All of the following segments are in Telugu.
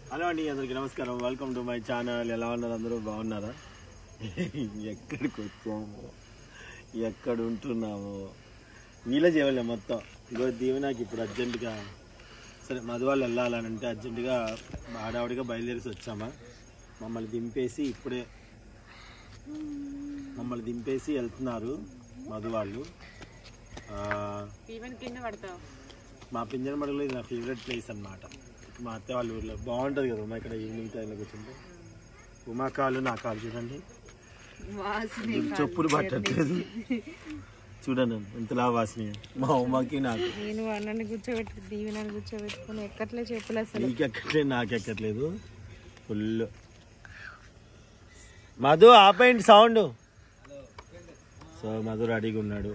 హలో అండి అందరికి నమస్కారం వెల్కమ్ టు మై ఛానల్ ఎలా ఉన్నారు అందరూ బాగున్నారా ఎక్కడికి వచ్చాము ఎక్కడ ఉంటున్నాము వీళ్ళ చేయలే మొత్తం ఇగో దీవెనకి ఇప్పుడు అర్జెంటుగా సరే మధు వాళ్ళు వెళ్ళాలని అంటే అర్జెంటుగా ఆడావిడిగా బయలుదేరేసి వచ్చామా మమ్మల్ని దింపేసి ఇప్పుడే మమ్మల్ని దింపేసి వెళ్తున్నారు మధు వాళ్ళు ఆ, ఈవెన్ కింద పడతావు మా పింజన మడుగులో ఇది నా ఫేవరెట్ ప్లేస్ అన్నమాట మా అత్త వాళ్ళ ఊర్లో బాగుంటుంది కదా ఉమా ఇక్కడ ఈవినింగ్ టైంలో కూర్చుంటే ఉమా కాళ్ళు నా కాళ్ళు చూడండి దీనికి చెప్పులు పట్టట్లేదు చూడండి ఎంతలా వాసన మా ఉమాకి నాకు నేను అన్నని కూర్చోబెట్టి దీవెనని కూర్చోబెట్టుకుని ఎక్కట్లే చెప్పులు అసలు నీకు ఎక్కట్లేదు నాకు ఎక్కట్లేదు ఫుల్ మధు ఆపేయండి సౌండ్ సో మధు రెడీగా ఉన్నాడు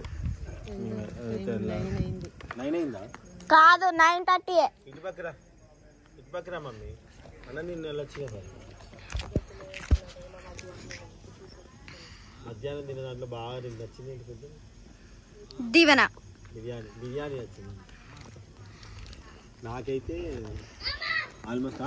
అయింది నైన్ అయిందా కాదు నైన్ థర్టీ ఇటు పక్కరా ఇటు పక్కరా మమ్మీ అన్న నిన్ను వెళ్ళొచ్చు కదా మధ్యాహ్నం తిన్న దాంట్లో బాగా నీకు నచ్చింది ఏంటి ఫుడ్ దీవెన బిర్యానీ బిర్యానీ నచ్చింది నాకైతే ఆల్మోస్ట్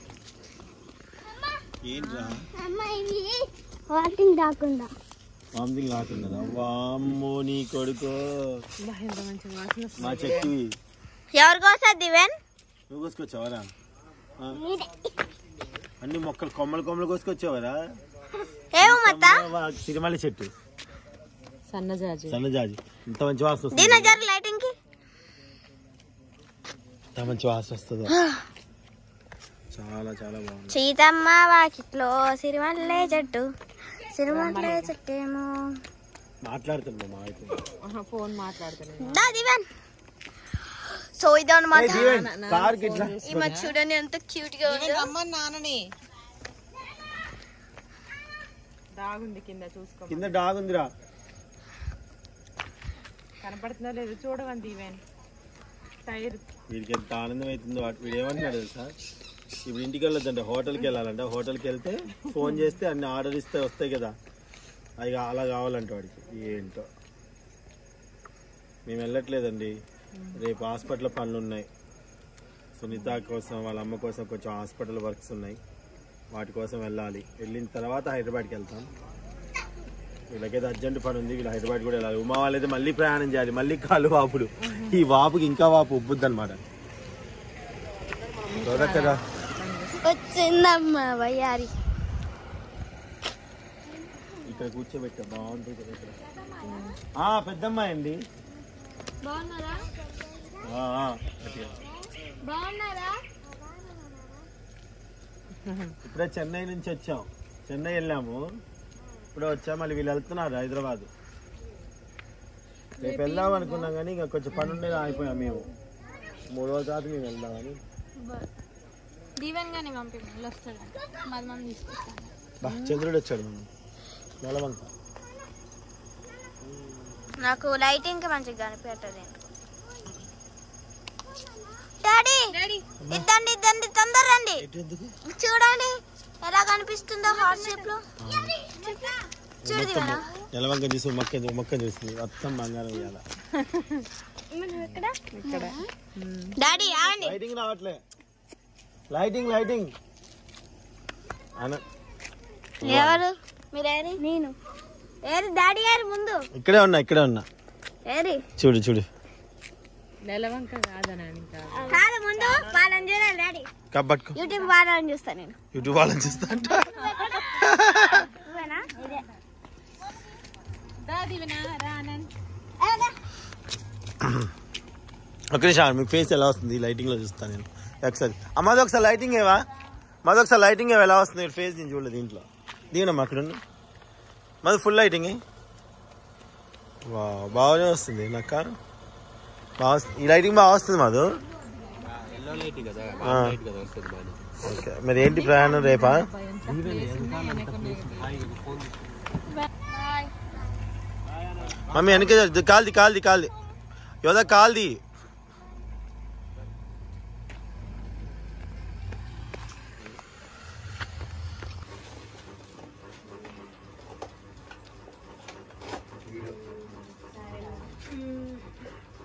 ఏంట్రా వాకింగ్ రాకుండా వామిటింగ్ రాకున్నదా వామ్మో నీ కొడుకో బా, ఎంత మంచి వాసన వస్తుంది. మా చెక్కి ఎవరికి వస్తుంది దీవెన్ నువ్వు కోసుకొచ్చావరా ఆ? అన్ని మొక్కలు కొమ్మలు కొమ్మలు కోసుకొచ్చావరా ఏమో మత్త సిరిమల్లి చెట్టు సన్నజాజి సన్నజాజి ఇంత మంచి వాసన వస్తుంది దీని జర లైటింగ్ కి ఇంత మంచి వాసన వస్తుందో చాలా చాలా బాగుంది సీతమ్మ వాకిట్లో సిరిమల్లె చెట్టు సిరిమల్లె చెట్టేమో మాట్లాడుతున్నా మా అయితే ఆహా, ఫోన్ మాట్లాడుతున్నాను దా దీవెన్ సో ఇది అనమాట కార్ గిట్లా ఈ మా చూడండి ఎంత క్యూట్ గా ఉందో రమ్మని నాన్నని దాగుంది కింద చూసుకో కింద డాగ్ ఉందిరా కనపడుతుందో లేదు చూడవని దీవెన్ టైర్ వీడికి ఎంత ఆనందం అవుతుందో వాడు- వీడు ఏమంటున్నాడు తెలుసా ఇప్పుడు ఇంటికి వెళ్ళొద్దంటే హోటల్కి వెళ్ళాలంట హోటల్కి వెళ్తే ఫోన్ చేస్తే అన్ని ఆర్డర్ ఇస్తే వస్తాయి కదా అవి కా- అలా కావాలంట వాడికి ఏంటో మేము వెళ్ళట్లేదండి రేపు హాస్పిటల్ పనులు ఉన్నాయి సునీత కోసం వాళ్ళ అమ్మ కోసం కొంచెం హాస్పిటల్ వర్క్స్ ఉన్నాయి వాటి కోసం వెళ్ళాలి వెళ్ళిన తర్వాత హైదరాబాద్కి వెళ్తాం వీళ్ళకైతే అర్జెంట్ పని ఉంది వీళ్ళు హైదరాబాద్ కూడా వెళ్ళాలి ఉమా వాళ్ళైతే మళ్ళీ ప్రయాణం చేయాలి మళ్ళీ కాలు వాపుడు ఈ వాపుకి ఇంకా వాపు ఉబ్బుద్ది అనమాట కదా వచ్చిందమ్మ వయ్యారి ఇక్కడ కూర్చోబెట్టా బాగుంటుంది కదా ఇక్కడ ఆ, పెద్దమ్మాయి అండి బాగున్నారా ఆ, ఆ, గట్టిగా. బాగున్నారా ఇప్పుడే చెన్నై నుంచి వచ్చాం చెన్నై వెళ్ళాము ఇప్పుడే వచ్చాం మళ్ళీ వీళ్ళు వెళ్తున్నారు హైదరాబాద్ రేపు వెళ్దాం అనుకున్నాం కానీ ఇంకా కొంచెం పని ఉండేది ఆగిపోయాం మేము మూడు రోజుల తర్వాత మేము వెళ్దామని దీవెన్ గాని పంపి మళ్ళీ వస్తాడు మళ్ళీ మనం తీసుకొస్తాను బా చంద్రుడు వచ్చాడు మనం నెలవంక నాకు లైటింగ్ మంచిగా కనిపెట్టదు డాడీ ఇద్దండి ఇద్దండి తొందర రండి ఎటు ఎందుకు చూడండి ఎలా కనిపిస్తుందో హాట్ షేప్ లో చూడు మొత్తం నెలవంక చూసి మొక్క మొక్క చూస్తుంది మొత్తం బంగారం ఇవ్వాల ఇక్కడ డాడీ ఆగండి లైటింగ్ రావట్లే లైటింగ్ లైటింగ్ అన ఎవరు మీరేరి నేను ఏరి డాడీ గారు ముందు ఇక్కడే ఉన్నా ఇక్కడే ఉన్నా ఏరి చూడు చూడు నెలవంక కాదనా ఇంకా కాదు ముందు వాళ్ళని చూడాలి డాడీ కబ్బట్టుకో యూట్యూబ్ వాళ్ళని చూస్తా నేను యూట్యూబ్ వాళ్ళని చూస్తా అంట నువ్వేనా ఇదే దా దీవెన రా ఆనంద్ ఒక నిమిషం మీ ఫేస్ ఎలా వస్తుంది లైటింగ్ లో చూస్తాను నేను ఒకసారి అమ్మది ఒకసారి లైటింగ్ ఏవా మాది ఒకసారి లైటింగ్ ఏవా ఎలా వస్తుంది ఫేస్ నేను చూడలేదు దీంట్లో దిగనమ్మా అక్కడ ఉండు. మాది ఫుల్ లైటింగ్ వా బాగానే వస్తుంది నాకు కారు బాగా వస్తుంది. ఈ లైటింగ్ బాగా వస్తుంది మాదు ఆ. ఓకే మరి ఏంటి ప్రయాణం రేపా మమ్మీ వెనక కాల్ది కాల్ది కాల్ది యోదా కాల్ది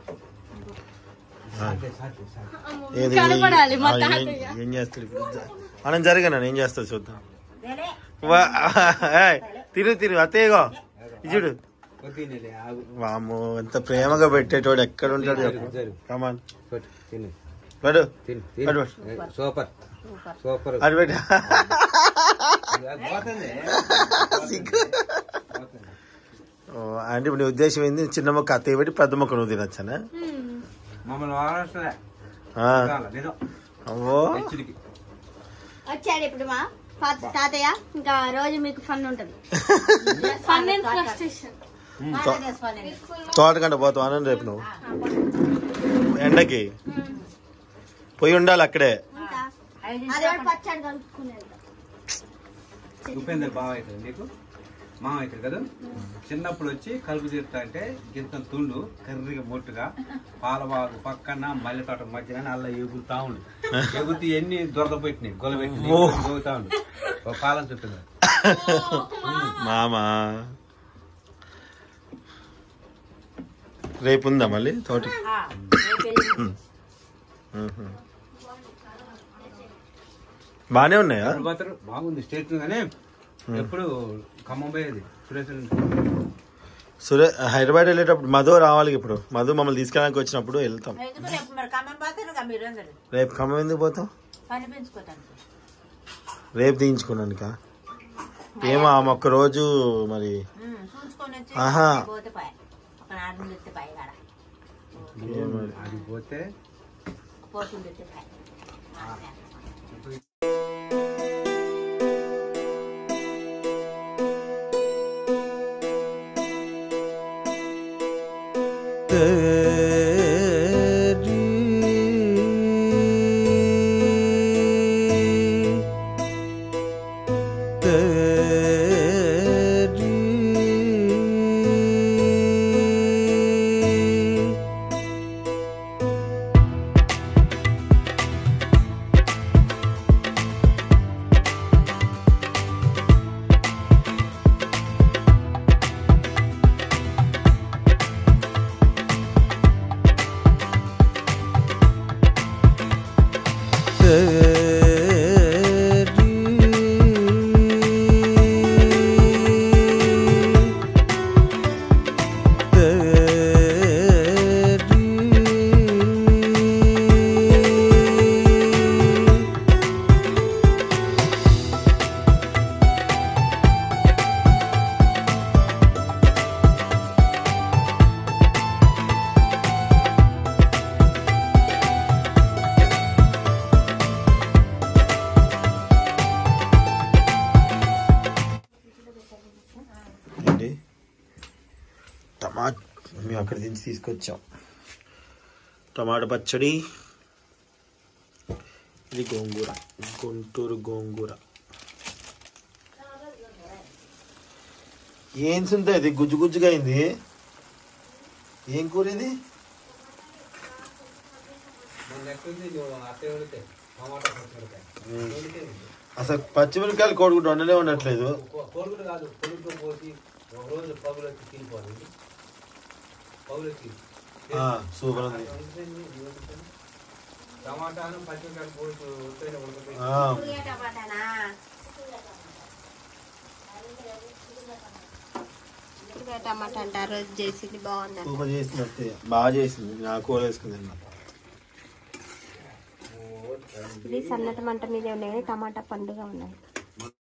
ఏది? కనపడాలి మా ఆ, ఏం- ఏం చేస్తాడు ఇప్పుడు మనం జరగనా ఏం చేస్తా చూద్దాం వా- ఏయ్, తిరుగు తిరుగు అత్తయ్యగో ఇచ్చుడు తినేలే ఆగు వాము ఎంత ప్రేమగా పెట్టేటోడు ఎక్కడ ఉంటాడు జరుగు, జరుగు. కమాన్ పెట్టు తిను పడు తిను అటు తిను ఏ, సూపర్ సూపర్ అటు పెట్టు అది పోతుంది సిగ్గు. పోతుంది. ఓ, అంటే ఇప్పుడు నీ ఉద్దేశం ఏంది చిన్న మొక్క అత్తయ్య పెట్టి పెద్ద మొక్క నువ్వు తినొచ్చానా మమ్మల్ని వారసులే ఆ, నిజం అవ్వో హెచ్చరిక వచ్చాడు ఇప్పుడు మా పాత తాతయ్య ఇంకా రోజు మీకు ఫన్ ఉంటుంది ఫన్ అండ్ ఫ్రస్ట్రేషన్ తోటకంట పోతావు ఆనంద రేపు నువ్వు ఎండకి పోయి ఉండాలి అక్కడే ఇంకా అది కూడా పచ్చడి కలుపుకునేది ఉపేందర్ బావ అవుతుంది నీకు మామ అవుతుంది కదా చిన్నప్పుడు వచ్చి కలుపు తీరుతా అంటే గింత తుండు కర్రీగా మొట్టుగా పాలబాగు పక్కన మల్లె తోట మధ్యన అల్ల ఎగురుతా ఉండు ఎగురుతూ ఎన్ని దొరద పెట్టినాయి గొల పెట్టి ఎగురుతా ఉండు ఒక పాలం చుట్టుంది మామా రేపు ఉందా మళ్ళీ తోట బానే ఉన్నాయా ఎప్పుడు పోతారు బాగుంది స్టేట్ గానే ఎప్పుడు ఖమ్మం పోయేది సురేష్ సురే హైదరాబాద్ వెళ్ళేటప్పుడు మధు రావాలి ఇప్పుడు మధు మమ్మల్ని తీసుకెళ్ళడానికి వచ్చినప్పుడు వెళ్తాం ఎందుకు రేపు మరి ఖమ్మం పోతారు మీరు అందరు రేపు ఖమ్మం ఎందుకు పోతాం పని పెంచుకోవటానికి రేపు తీయించుకున్నానుక ఏమో ఆమె ఒక్క రోజు మరి ఉమ్, చూసుకొని వచ్చి ఆహా. పోతే పాయ ఒక నాడు ఎత్తే పాయ కాడ ఏమో. అది పోతే పోతుంది ఎత్తే పాయ ఏంటి టమాట్ మేము అక్కడ దించి తీసుకొచ్చాం టమాటా పచ్చడి ఇది గోంగూర గుంటూరు గోంగూర ఏం సుంత ఇది గుజ్జు గుజ్జుగా అయింది ఏం కూర ఇది మన ఎక్కడుంది అత్తయ్య ఉడితే టమాటా పచ్చిమిరకాయ అసలు పచ్చిమిరకాయలు కోడిగుడ్డు వండలే ఉండట్లేదు కోరుగుడు కాదు కొడుకు పోసి ఒక రోజు పగులకి తినిపోవాలి పగులకి ఆ, సూపర్ ఉంది టమాటాను పచ్చిమిరకాయలు పోసి ఉత్తైన ఉడకబెట్టి ఆ, టమాటానా టమాటా అంటారు చేసింది బాగుంది సూపర్ చేసింది అత్తయ్య బాగా చేసింది నా కూర వేసుకుంది అన్న ఇది సన్నటి మంట మీద ఉన్నాయి టమాటా పండుగ ఉన్నాయి